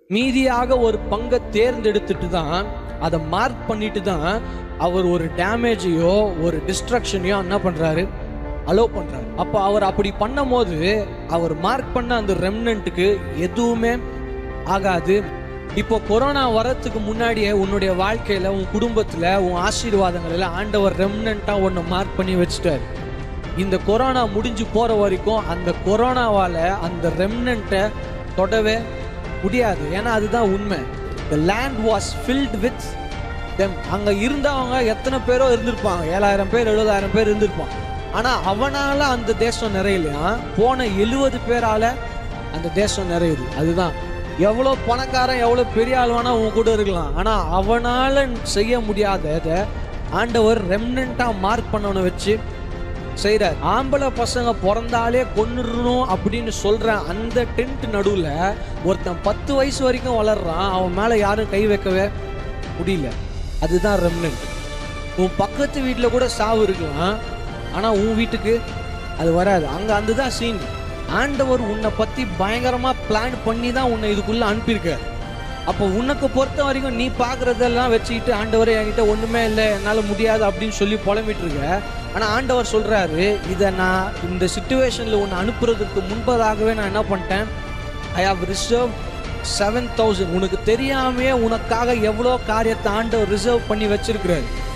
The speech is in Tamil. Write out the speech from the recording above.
மீதியாக ஒரு பங்கை தேர்ந்தெடுத்துட்டு தான் அதை மார்க் பண்ணிட்டு தான் அவர் ஒரு டேமேஜையோ ஒரு டிஸ்ட்ரக்ஷனையோ என்ன பண்றாரு அலோவ் பண்றாரு அப்போ அவர் அப்படி பண்ணும்போது அவர் மார்க் பண்ண அந்த ரெம்னண்ட்டுக்கு எதுவுமே ஆகாது இப்போ கொரோனா வரத்துக்கு முன்னாடியே உன்னுடைய வாழ்க்கையில உன் குடும்பத்துல உன் ஆசீர்வாதங்கள்ல ஆண்டவர் ரெம்னண்டா ஒன்று மார்க் பண்ணி வச்சுட்டாரு இந்த கொரோனா முடிஞ்சு போற வரைக்கும் அந்த கொரோனாவால அந்த ரெம்னண்ட்டை தொடவே முடியாது ஏன்னா அதுதான் உண்மை the land was filled with them அங்க இருந்தவங்க எத்தனை பேரோ இருந்திருப்பாங்க ஏழாயிரம் பேர் எழுபதாயிரம் பேர் இருந்திருப்பான் ஆனா அவனால அந்த தேசம் நிறையலையா போன எழுபது பேரால அந்த தேசம் நிறையுது அதுதான் எவ்வளோ பணக்காரன் எவ்வளோ பெரிய ஆள் வேணா உன் கூட இருக்கலாம் ஆனா அவனால செய்ய முடியாததை ஆண்டவர் ரெம்னண்டா மார்க் பண்ணவனை வச்சு செய்கிறார் ஆம்பளை பசங்க பிறந்தாலே கொன்னுடணும் அப்படின்னு சொல்ற அந்த டென்ட் நடுவுல ஒருத்தன் பத்து வயசு வரைக்கும் வளர்றான் அவன் மேல யாரும் கை வைக்கவே முடியல அதுதான் ரெம்னன்ட் உன் பக்கத்து வீட்டில் கூட சாவு இருக்கலாம் ஆனா உன் வீட்டுக்கு அது வராது அங்க அதுதான் சீன் ஆண்டவர் உன்னை பத்தி பயங்கரமா பிளான் பண்ணி தான் உன்னை இதுக்குள்ள அனுப்பியிருக்கார் அப்போ உனக்கு பொறுத்த வரைக்கும் நீ பார்க்குறதெல்லாம் வச்சுக்கிட்டு ஆண்டவரே என்கிட்ட ஒன்றுமே இல்லை என்னால் முடியாது அப்படின்னு சொல்லி புலம்பிட்டு இருக்க ஆனால் ஆண்டவர் சொல்கிறாரு இதை நான் இந்த சுச்சுவேஷனில் உன்னை அனுப்புறதுக்கு முன்பதாகவே நான் என்ன பண்ணிட்டேன் I have reserve seven thousand உனக்கு தெரியாமையே உனக்காக எவ்வளோ காரியத்தை ஆண்டவர் ரிசர்வ் பண்ணி வச்சிருக்கிறாரு